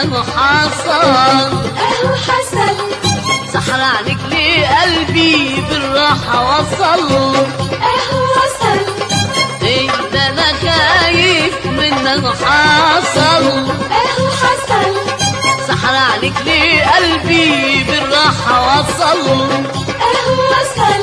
منه حصل اهو حصل سحر عليك ليه قلبي بالراحة وصل اهو وصل انت انا خايف منه حصل اهو حصل سحر عليك ليه قلبي بالراحة وصل اهو وصل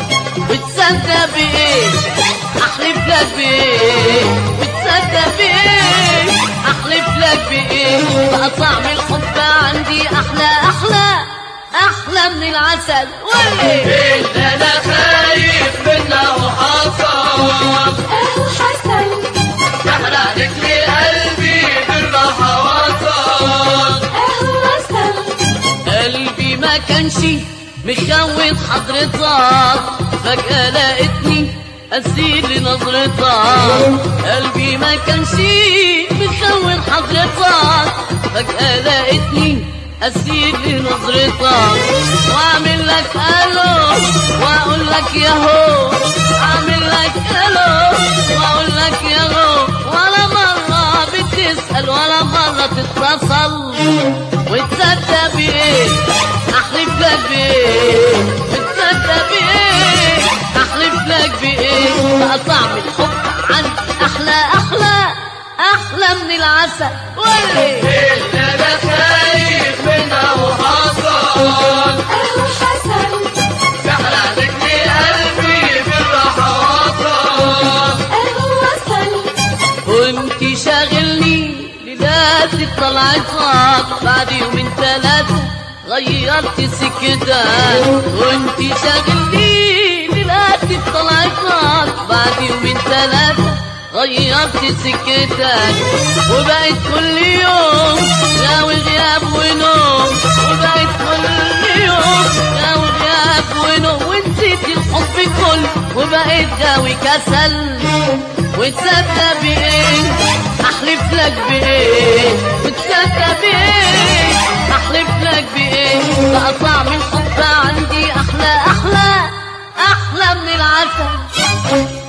بتصدق بايه احلف لك بايه بتصدق بايه احلف لك بايه بقى طعم الحب عندي احلى احلى احلى من العسل وليه اللي انا خايف منه حصل اهو حصل سحر عليك لي قلبي بالراحة وصل اهو وصل قلبي ما كانش مخوت حضرتك فجأة لقيتني أسير لنظرتك قلبي ما كانش مخوت حضرتك فجأة لقيتني أسير لنظرتك وأعمل لك ألو وأقول لك ياهو أعمل لك ألو وأقول لك ياهو ولا مرة بتسأل ولا مرة تتصل وتصدق بايه احلف لك بايه بتصدق بايه احلف لك بايه بقى طعم الحب عندي احلى احلى احلى من العسل وليه اللي انا خايف منه حصل اهو حصل سحر عليك لي قلبي بالراحة وصل اهو وصل كنت شاغلني ليلات طلعتك بعد يومين ثلاثة غيرت سكتك كنت شاغلني ليلات طلعتك بعد يومين ثلاثة غيرت سكتك وبقيت كل يوم غاوي غياب ونوم وبقيت كل يوم غاوي غياب ونوم ونسيت الحب كله وبقيت غاوي كسل وتصدق بايه احلف لك بايه وتصدق بايه احلف لك بايه بقى طعم الحب عندي احلى احلى احلى من العسل